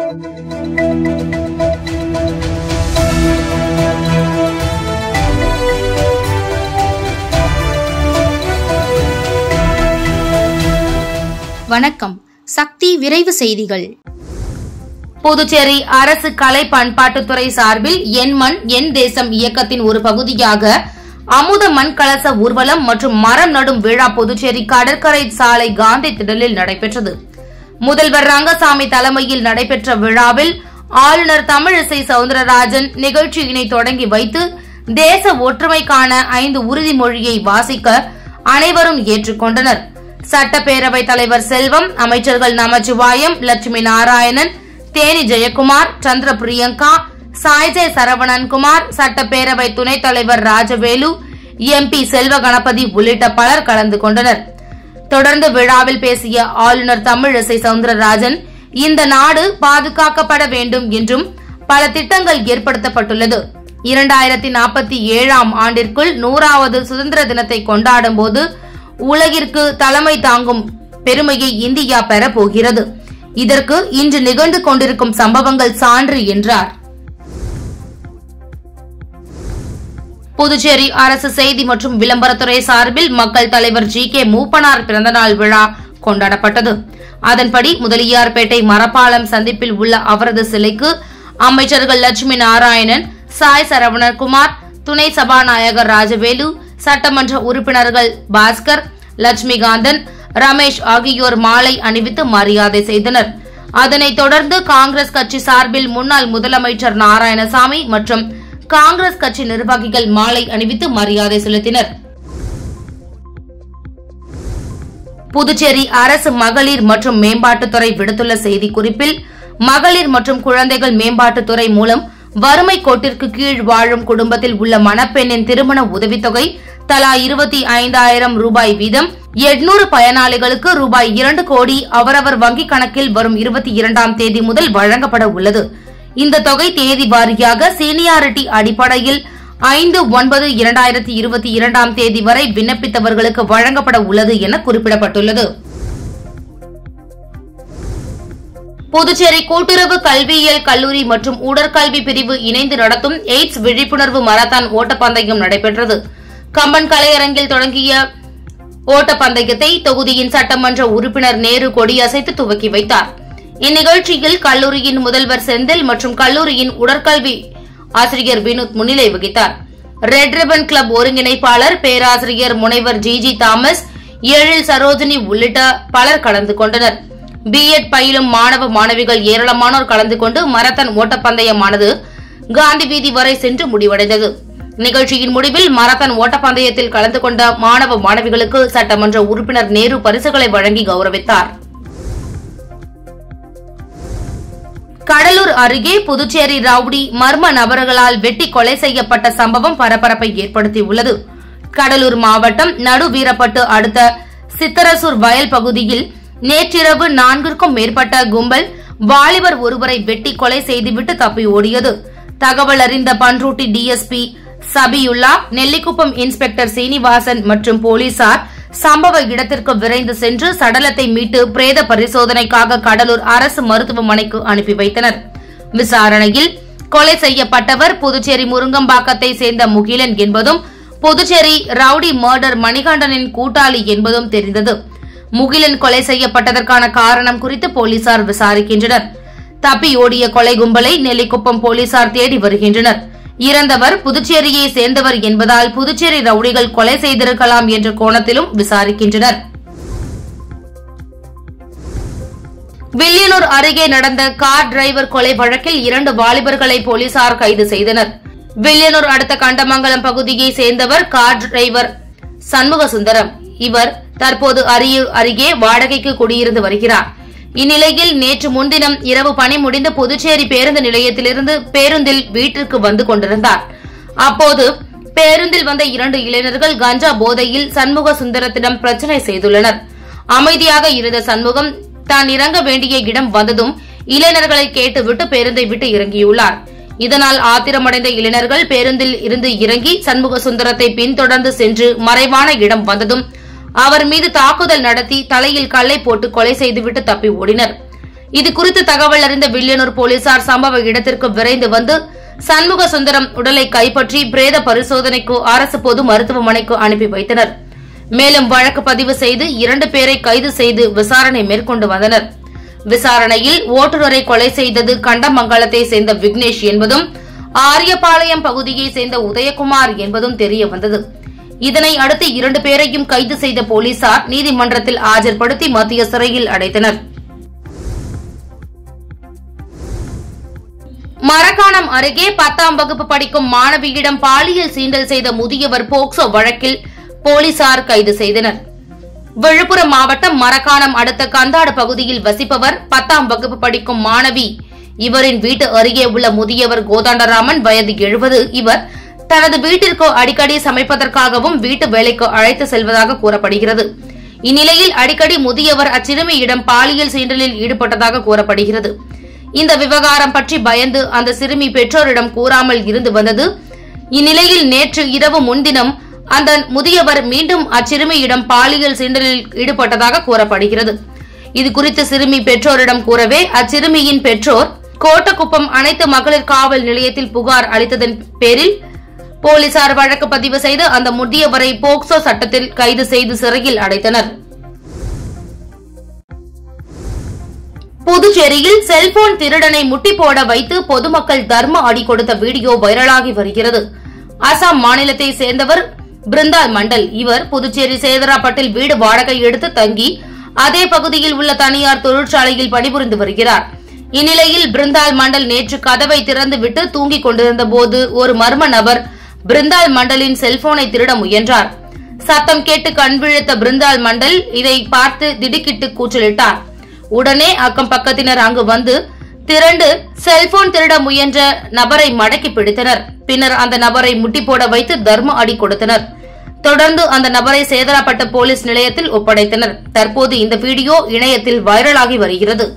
வணக்கம் சக்தி விரைவு செய்திகள் புதுச்சேரி அரசு கலை பண்பாட்டுத்துறை சார்பில் என் மண் என் தேசம் இயக்கத்தின் ஒரு பகுதியாக அமுத மண் கலச ஊர்வலம் மற்றும் மரம் நடும் விழா புதுச்சேரி கடற்கரை சாலை காந்தி திடலில் நடைபெற்றது முதல்வர் ரங்கசாமி தலைமையில் நடைபெற்ற விழாவில் ஆளுநர் தமிழிசை சவுந்தரராஜன் நிகழ்ச்சியினை தொடங்கி வைத்து தேச ஒற்றுமைக்கான ஐந்து உறுதிமொழியை வாசிக்க அனைவரும் ஏற்றுக்கொண்டனர் சட்டப்பேரவை தலைவர் செல்வம் அமைச்சர்கள் நமச்சிவாயம் லட்சுமி நாராயணன் தேனி ஜெயக்குமார் சந்திர பிரியங்கா சாய்ஜய் சரவணன்குமார் சட்டப்பேரவை துணைத் தலைவர் ராஜவேலு எம்பி செல்வ கணபதி உள்ளிட்ட பலர் கலந்து கொண்டனர் தொடர்ந்து விழாவில் பேசிய ஆளுநர் தமிழிசை சவுந்தரராஜன் இந்த நாடு பாதுகாக்கப்பட வேண்டும் என்றும் பல திட்டங்கள் ஏற்படுத்தப்பட்டுள்ளது இரண்டாயிரத்தி நாற்பத்தி ஏழாம் ஆண்டிற்குள் நூறாவது சுதந்திர தினத்தை கொண்டாடும் போது உலகிற்கு தலைமை தாங்கும் பெருமையை இந்தியா பெறப்போகிறது இதற்கு இன்று நிகழ்ந்து கொண்டிருக்கும் சம்பவங்கள் சான்று என்றார் புதுச்சேரி அரசு செய்தி மற்றும் விளம்பரத்துறை சார்பில் மக்கள் தலைவர் ஜி கே மூப்பனார் பிறந்தநாள் விழா கொண்டாடப்பட்டது அதன்படி முதலியார்பேட்டை மரப்பாலம் சந்திப்பில் உள்ள அவரது சிலைக்கு அமைச்சர்கள் லட்சுமி நாராயணன் சாய் சரவணகுமார் துணை சபாநாயகர் ராஜவேலு சட்டமன்ற உறுப்பினர்கள் பாஸ்கர் லட்சுமிகாந்தன் ரமேஷ் ஆகியோர் மாலை அணிவித்து மரியாதை செய்தனர் அதனைத் தொடர்ந்து காங்கிரஸ் கட்சி சார்பில் முன்னாள் முதலமைச்சர் நாராயணசாமி மற்றும் காங்கிரஸ் கட்சி நிர்வாகிகள் மாலை அணிவித்து மரியாதை செலுத்தினர் புதுச்சேரி அரசு மகளிர் மற்றும் மேம்பாட்டுத்துறை விடுத்துள்ள செய்திக்குறிப்பில் மகளிர் மற்றும் குழந்தைகள் மேம்பாட்டுத்துறை மூலம் வறுமை கோட்டிற்கு கீழ் வாழும் குடும்பத்தில் உள்ள மணப்பெண்ணின் திருமண உதவித்தொகை தலா இருபத்தி ஐந்தாயிரம் ரூபாய் வீதம் எட்நூறு பயனாளிகளுக்கு ரூபாய் இரண்டு கோடி அவரவர் வங்கிக் கணக்கில் வரும் இருபத்தி இரண்டாம் தேதி முதல் வழங்கப்பட உள்ளது இந்த தொகை தேதி வாரியாக சீனியாரிட்டி அடிப்படையில் ஐந்து ஒன்பது இரண்டாயிரத்தி இருபத்தி இரண்டாம் தேதி வரை விண்ணப்பித்தவர்களுக்கு வழங்கப்பட உள்ளது என குறிப்பிடப்பட்டுள்ளது புதுச்சேரி கூட்டுறவு கல்வியியல் கல்லூரி மற்றும் உடற்கல்வி பிரிவு இணைந்து நடத்தும் எய்ட்ஸ் விழிப்புணர்வு மராத்தான் ஓட்டப்பந்தயம் நடைபெற்றது கம்பன் கலையரங்கில் தொடங்கிய ஓட்டப்பந்தயத்தை தொகுதியின் சட்டமன்ற உறுப்பினர் நேரு கொடியசைத்து துவக்கி வைத்தார் இந்நிகழ்ச்சியில் கல்லூரியின் முதல்வர் செந்தில் மற்றும் கல்லூரியின் உடற்கல்வி ஆசிரியர் வினோத் முன்னிலை வகித்தார் ரெட் ரிபன் கிளப் ஒருங்கிணைப்பாளர் பேராசிரியர் முனைவர் G G Thomas Ezhil Sarojini உள்ளிட்ட பலர் கலந்து கொண்டனர் பிஎட் பயிலும் மாணவ மாணவிகள் ஏராளமானோர் கலந்து கொண்டு மரத்தன் ஓட்டப்பந்தயமானது காந்தி வீதி வரை சென்று முடிவடைந்தது நிகழ்ச்சியின் முடிவில் மரத்தன் ஓட்டப்பந்தயத்தில் கலந்து கொண்ட மாணவ மாணவிகளுக்கு சட்டமன்ற உறுப்பினர் நேரு பரிசுகளை வழங்கி கௌரவித்தார் கடலூர் அருகே புதுச்சேரி ரவுடி மர்ம நபர்களால் வெட்டி கொலை செய்யப்பட்ட சம்பவம் பரபரப்பை ஏற்படுத்தியுள்ளது கடலூர் மாவட்டம் நடுவீரப்பட்டு அடுத்த சித்தரசூர் வயல் பகுதியில் நேற்றிரவு நான்கிற்கும் மேற்பட்ட கும்பல் வாலிபர் ஒருவரை வெட்டி கொலை செய்துவிட்டு தப்பி ஓடியது தகவல் அறிந்த பன்ருட்டி டிஎஸ்பி சபியுல்லா நெல்லிக்குப்பம் இன்ஸ்பெக்டர் சீனிவாசன் மற்றும் போலீசார் சம்பவ இடத்திற்கு விரைந்து சென்று சடலத்தை மீட்டு பிரேத பரிசோதனைக்காக கடலூர் அரசு மருத்துவமனைக்கு அனுப்பி வைத்தனர் விசாரணையில் கொலை செய்யப்பட்டவர் புதுச்சேரி முருங்கம்பாக்கத்தை சேர்ந்த முகிலன் என்பதும் புதுச்சேரி ரவுடி மர்டர் மணிகண்டனின் கூட்டாளி என்பதும் தெரிந்தது முகிலன் கொலை செய்யப்பட்டதற்கான காரணம் குறித்து போலீசார் விசாரிக்கின்றனர் தப்பி ஓடிய கொலை கும்பலை நெல்லிக்குப்பம் போலீசார் தேடி வருகின்றனர் இறந்தவர் புதுச்சேரியை சேர்ந்தவர் என்பதால் புதுச்சேரி ரவுடிகள் கொலை செய்திருக்கலாம் என்ற கோணத்திலும் விசாரிக்கின்றனர் வில்லியனூர் அருகே நடந்த கார் டிரைவர் கொலை வழக்கில் இரண்டு வாலிபர்களை போலீசார் கைது செய்தனர் வில்லியனூர் அடுத்த கண்டமங்கலம் பகுதியை சேர்ந்தவர் கார் டிரைவர் சண்முக சுந்தரம் இவர் தற்போது அரியூர் அருகே வாடகைக்கு குடியிருந்து வருகிறார் இந்நிலையில் நேற்று முன்தினம் இரவு பணி முடிந்து புதுச்சேரி பேருந்து நிலையத்திலிருந்து பேருந்தில் வீட்டிற்கு வந்து கொண்டிருந்தார் அப்போது பேருந்தில் வந்த இரண்டு இளைஞர்கள் கஞ்சா போதையில் சண்முக சுந்தரத்திடம் பிரச்சனை செய்துள்ளனர் அமைதியாக இருந்த சண்முகம் தான் இறங்க வேண்டிய இடம் வந்ததும் இளைஞர்களை கேட்டுவிட்டு பேருந்தை விட்டு இறங்கியுள்ளார் இதனால் ஆத்திரமடைந்த இளைஞர்கள் பேருந்தில் இருந்து இறங்கி சண்முக சுந்தரத்தை பின்தொடர்ந்து சென்று மறைவான இடம் வந்ததும் அவர் மீது தாக்குதல் நடத்தி தலையில் கல்லை போட்டு கொலை செய்துவிட்டு தப்பி ஓடினர் இது குறித்து தகவல் அறிந்த வில்லியனூர் போலீசார் சம்பவ இடத்திற்கு விரைந்து வந்து சண்முக சுந்தரம் உடலை கைப்பற்றி பிரேத பரிசோதனைக்கு அரசு பொது மருத்துவமனைக்கு அனுப்பி வைத்தனர் மேலும் வழக்கு பதிவு செய்து இரண்டு பேரை கைது செய்து விசாரணை மேற்கொண்டு வந்தனர் விசாரணையில் ஓட்டுநரை கொலை செய்தது கண்டமங்கலத்தை சேர்ந்த விக்னேஷ் என்பதும் ஆரியபாளையம் பகுதியை சேர்ந்த உதயகுமார் என்பதும் தெரிய வந்தது இதனை அடுத்து இரண்டு பேரையும் கைது செய்த போலீசார் நீதிமன்றத்தில் ஆஜர்படுத்தி மத்திய சிறையில் அடைத்தனர் மரக்காணம் அருகே பத்தாம் வகுப்பு படிக்கும் மாணவியிடம் பாலியல் சீண்டல் செய்த முதியவர் போக்சோ வழக்கில் போலீசார் கைது செய்தனர் விழுப்புரம் மாவட்டம் மரக்காணம் அடுத்த கந்தாடு பகுதியில் வசிப்பவர் பத்தாம் வகுப்பு படிக்கும் மாணவி இவரின் வீட்டு அருகே உள்ள முதியவர் கோதாண்டராமன் வயது எழுபது இவர் தனது வீட்டிற்கு அடிக்கடி சமைப்பதற்காகவும் வீட்டு வேலைக்கு அழைத்து செல்வதாக கூறப்படுகிறது இந்நிலையில் அடிக்கடி முதியவர் அச்சிறுமியிடம் பாலியல் சீண்டலில் ஈடுபட்டதாக கூறப்படுகிறது இந்த விவகாரம் பற்றி பயந்து அந்த சிறுமி பெற்றோரிடம் கூறாமல் இருந்து வந்தது இந்நிலையில் நேற்று இரவு முன்தினம் அந்த முதியவர் மீண்டும் அச்சிறுமியிடம் பாலியல் சீண்டலில் ஈடுபட்டதாக கூறப்படுகிறது இது குறித்து சிறுமி பெற்றோரிடம் கூறவே அச்சிறுமியின் பெற்றோர் கோட்டக்குப்பம் அனைத்து மகளிர் காவல் நிலையத்தில் புகார் அளித்ததன் பேரில் போலீசார் வழக்கு பதிவு செய்து அந்த முதியவரை போக்சோ சட்டத்தில் கைது செய்து சிறையில் அடைத்தனர் புதுச்சேரியில் செல்போன் திருடனை முட்டி போட வைத்து பொதுமக்கள் தர்ம அடி கொடுத்த வீடியோ வைரலாகி வருகிறது அசாம் மாநிலத்தை சேர்ந்தவர் பிருந்தால் மண்டல் இவர் புதுச்சேரி சேதராப்பட்டில் வீடு வாடகை எடுத்து தங்கி அதே பகுதியில் உள்ள தனியார் தொழிற்சாலையில் பணிபுரிந்து வருகிறார் இந்நிலையில் பிருந்தால் மண்டல் நேற்று கதவை திறந்துவிட்டு தூங்கிக் கொண்டிருந்த போது ஒரு மர்ம நபர் பிருந்தால் மண்டலின் செல்போனை திருட முயன்றார் சத்தம் கேட்டு கண் விழித்த பிருந்தால் மண்டல் இதை பார்த்து திடுக்கிட்டு கூச்சலிட்டார் உடனே அக்கம் பக்கத்தினர் அங்கு வந்து திரண்டு செல்போன் திருட முயன்ற நபரை மடக்கி பிடித்தனர் பின்னர் அந்த நபரை முட்டி போட வைத்து தர்ம அடி கொடுத்தனர் தொடர்ந்து அந்த நபரை சேதராப்பட்ட போலீஸ் நிலையத்தில் ஒப்படைத்தனர் தற்போது இந்த வீடியோ இணையத்தில் வைரலாகி வருகிறது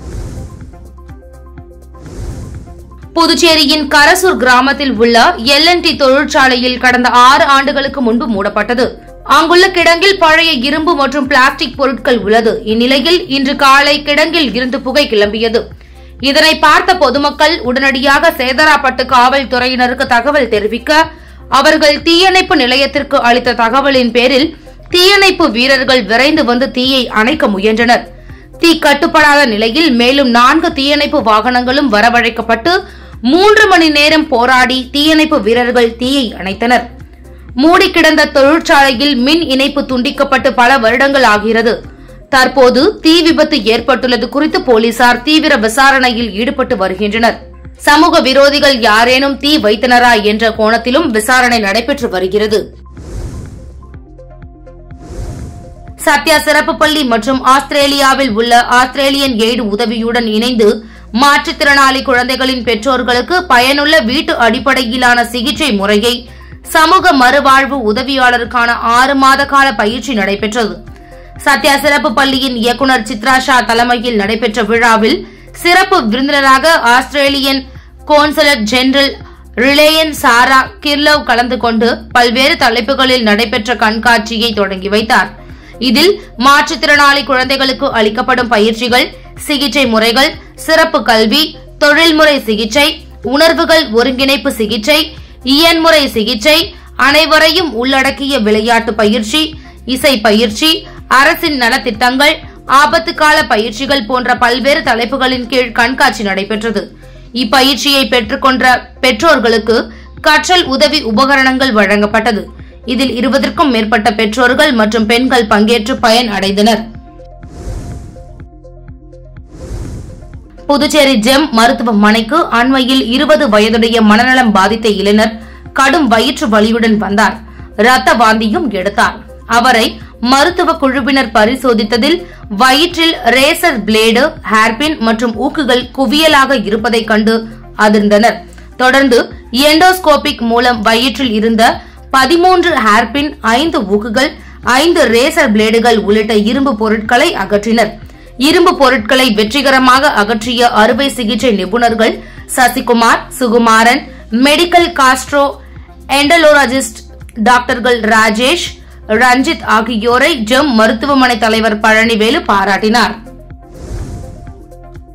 புதுச்சேரியின் கரசூர் கிராமத்தில் உள்ள எல்என்டி தொழிற்சாலையில் கடந்த ஆறு ஆண்டுகளுக்கு முன்பு மூடப்பட்டது அங்குள்ள கிடங்கில் பழைய இரும்பு மற்றும் பிளாஸ்டிக் பொருட்கள் உள்ளது இந்நிலையில் இன்று காலை கிடங்கில் இருந்து புகை கிளம்பியது இதனை பார்த்த பொதுமக்கள் உடனடியாக சேதராப்பட்டு காவல்துறையினருக்கு தகவல் தெரிவிக்க அவர்கள் தீயணைப்பு நிலையத்திற்கு அளித்த தகவலின் பேரில் தீயணைப்பு வீரர்கள் விரைந்து வந்து தீயை அணைக்க முயன்றனர் தீ கட்டுப்படாத நிலையில் மேலும் நான்கு தீயணைப்பு வாகனங்களும் வரவழைக்கப்பட்டு மூன்று மணி நேரம் போராடி தீயணைப்பு வீரர்கள் தீயை அணைத்தனர் மூடி கிடந்த தொழிற்சாலையில் மின் இணைப்பு துண்டிக்கப்பட்டு பல வருடங்கள் ஆகிறது தற்போது தீ விபத்து ஏற்பட்டுள்ளது குறித்து போலீசார் தீவிர விசாரணையில் ஈடுபட்டு வருகின்றனர் சமூக விரோதிகள் யாரேனும் தீ வைத்தனரா என்ற கோணத்திலும் விசாரணை நடைபெற்று வருகிறது சத்யா சிறப்பு பள்ளி மற்றும் ஆஸ்திரேலியாவில் உள்ள ஆஸ்திரேலியன் எய்டு உதவியுடன் இணைந்து மாற்றுத்திறனாளி குழந்தைகளின் பெற்றோர்களுக்கு பயனுள்ள வீட்டு அடிப்படையிலான சிகிச்சை முறையை சமூக மறுவாழ்வு உதவியாளருக்கான ஆறு மாத கால பயிற்சி நடைபெற்றது சத்யா சிறப்பு பள்ளியின் இயக்குநர் சித்ரா ஷா தலைமையில் நடைபெற்ற விழாவில் சிறப்பு விருந்தினராக ஆஸ்திரேலியன் கோன்சலட் ஜெனரல் ரிலேயன் சாரா கிர்லவ் கலந்து கொண்டு பல்வேறு தலைப்புகளில் நடைபெற்ற கண்காட்சியை தொடங்கி வைத்தார் இதில் மாற்றுத்திறனாளி குழந்தைகளுக்கு அளிக்கப்படும் பயிற்சிகள் சிகிச்சை முறைகள் சிறப்பு கல்வி தொழில்முறை சிகிச்சை உணர்வுகள் ஒருங்கிணைப்பு சிகிச்சை இயன்முறை சிகிச்சை அனைவரையும் உள்ளடக்கிய விளையாட்டு பயிற்சி இசை பயிற்சி அரசின் நலத்திட்டங்கள் ஆபத்து கால பயிற்சிகள் போன்ற பல்வேறு தலைப்புகளின் கீழ் கண்காட்சி நடைபெற்றது இப்பயிற்சியை பெற்றுக்கொண்ட பெற்றோர்களுக்கு கற்றல் உதவி உபகரணங்கள் வழங்கப்பட்டது இதில் இருபதற்கும் மேற்பட்ட பெற்றோர்கள் மற்றும் பெண்கள் பங்கேற்று பயன் அடைந்தனர் புதுச்சேரி ஜெம் மருத்துவமனைக்கு அண்மையில் இருபது வயதுடைய மனநலம் பாதித்த இளைஞர் கடும் வயிற்று வலியுடன் வந்தார் ரத்த வாந்தியும் எடுத்தார் அவரை மருத்துவ குழுவினர் பரிசோதித்ததில் வயிற்றில் ரேசர் பிளேடு ஹேர்பின் மற்றும் ஊக்குகள் குவியலாக இருப்பதைக் கண்டு அதிர்ந்தனர் தொடர்ந்து எண்டோஸ்கோபிக் மூலம் வயிற்றில் இருந்த பதிமூன்று ஹேர்பின் ஐந்து ஊக்குகள் ஐந்து ரேசர் பிளேடுகள் உள்ளிட்ட இரும்பு பொருட்களை அகற்றினர் இரும்பு பொருட்களை வெற்றிகரமாக அகற்றிய அறுவை சிகிச்சை நிபுணர்கள் Sasikumar Sukumaran medical gastroenterologist டாக்டர்கள் ராஜேஷ் ரஞ்சித் ஆகியோரை ஜெம் மருத்துவமனை தலைவர் பழனிவேலு பாராட்டினார்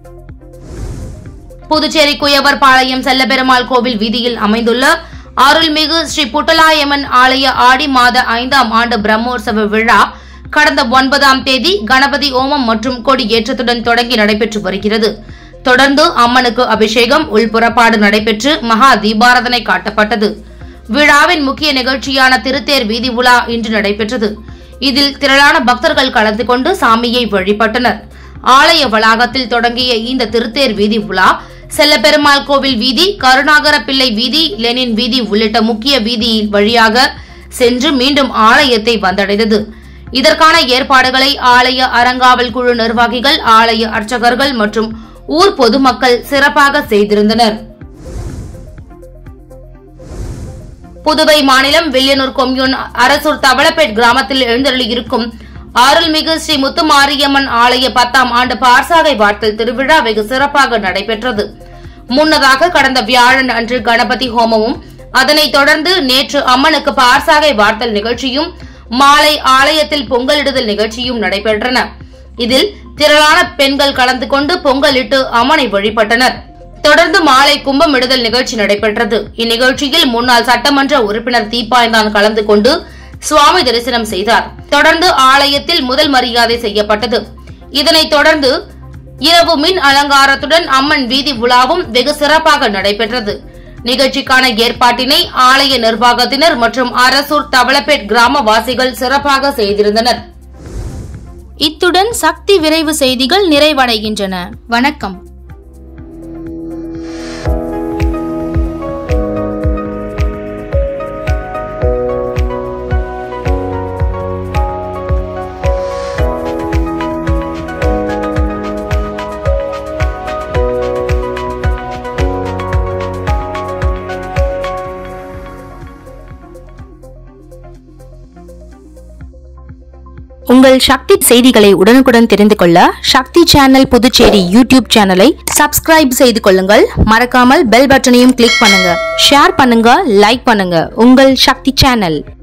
புதுச்சேரி குயவர் பாளையம் செல்லபெருமாள் கோவில் வீதியில் அமைந்துள்ள அருள்மிகு ஸ்ரீ புட்டலாயம்மன் ஆலய ஆடி மாத ஐந்தாம் ஆண்டு பிரம்மோற்சவ விழா கடந்த ஒன்பதாம் தேதி கணபதி ஓமம் மற்றும் கொடியேற்றத்துடன் தொடங்கி நடைபெற்று வருகிறது தொடர்ந்து அம்மனுக்கு அபிஷேகம் உள்புறப்பாடு நடைபெற்று மகா தீபாராதனை காட்டப்பட்டது விழாவின் முக்கிய நிகழ்ச்சியான திருத்தேர் வீதி உலா இன்று நடைபெற்றது இதில் திரளான பக்தர்கள் கலந்து கொண்டு சாமியை வழிபட்டனர் ஆலய வளாகத்தில் தொடங்கிய இந்த திருத்தேர் வீதி உலா செல்லப்பெருமாள் கோவில் வீதி கருணாகர பிள்ளை வீதி லெனின் வீதி உள்ளிட்ட முக்கிய வீதியில் வழியாக சென்று மீண்டும் ஆலயத்தை வந்தடைந்தது இதற்கான ஏற்பாடுகளை ஆலய அறங்காவல் குழு நிர்வாகிகள் ஆலய அர்ச்சகர்கள் மற்றும் ஊர் பொதுமக்கள் சிறப்பாக செய்திருந்தனர் புதுவை மாநிலம் வில்லியனூர் கொம்யூன் அரசூர் தவளப்பேட் கிராமத்தில் எழுந்தருளியிருக்கும் அருள்மிகு ஸ்ரீ முத்துமாரியம்மன் ஆலய பத்தாம் ஆண்டு பார்சாகை வார்த்தல் திருவிழா வெகு சிறப்பாக நடைபெற்றது முன்னதாக கடந்த வியாழன் அன்று கணபதி ஹோமமும் அதனைத் தொடர்ந்து நேற்று அம்மனுக்கு பார்சாகை வார்த்தல் நிகழ்ச்சியும் மாலை ஆலயத்தில் பொங்கலிடுதல் நிகழ்ச்சியும் நடைபெற்றன இதில் திரளான பெண்கள் கலந்து கொண்டு பொங்கலிட்டு அம்மனை வழிபட்டனர் தொடர்ந்து மாலை கும்பமிடுதல் நிகழ்ச்சி நடைபெற்றது இந்நிகழ்ச்சியில் முன்னாள் சட்டமன்ற உறுப்பினர் தீப்பாய்ந்தான் கலந்து கொண்டு சுவாமி தரிசனம் செய்தார் தொடர்ந்து ஆலயத்தில் முதல் மரியாதை செய்யப்பட்டது இதனைத் தொடர்ந்து இரவு மின் அலங்காரத்துடன் அம்மன் வீதி உலாவும் வெகு சிறப்பாக நடைபெற்றது நிகழ்ச்சிக்கான ஏற்பாட்டினை ஆலய நிர்வாகத்தினர் மற்றும் அரசூர் தவளப்பேட் கிராமவாசிகள் சிறப்பாக செய்திருந்தனர் இத்துடன் சக்தி விரைவு செய்திகள் நிறைவடைகின்றன வணக்கம் உங்கள் சக்தி செய்திகளை உடனுக்குடன் தெரிந்து கொள்ள சக்தி சேனல் புதுச்சேரி யூடியூப் சேனலை சப்ஸ்கிரைப் செய்து கொள்ளுங்கள் மறக்காமல் பெல் பட்டனையும் கிளிக் பண்ணுங்க ஷேர் பண்ணுங்க லைக் பண்ணுங்க உங்கள் சக்தி சேனல்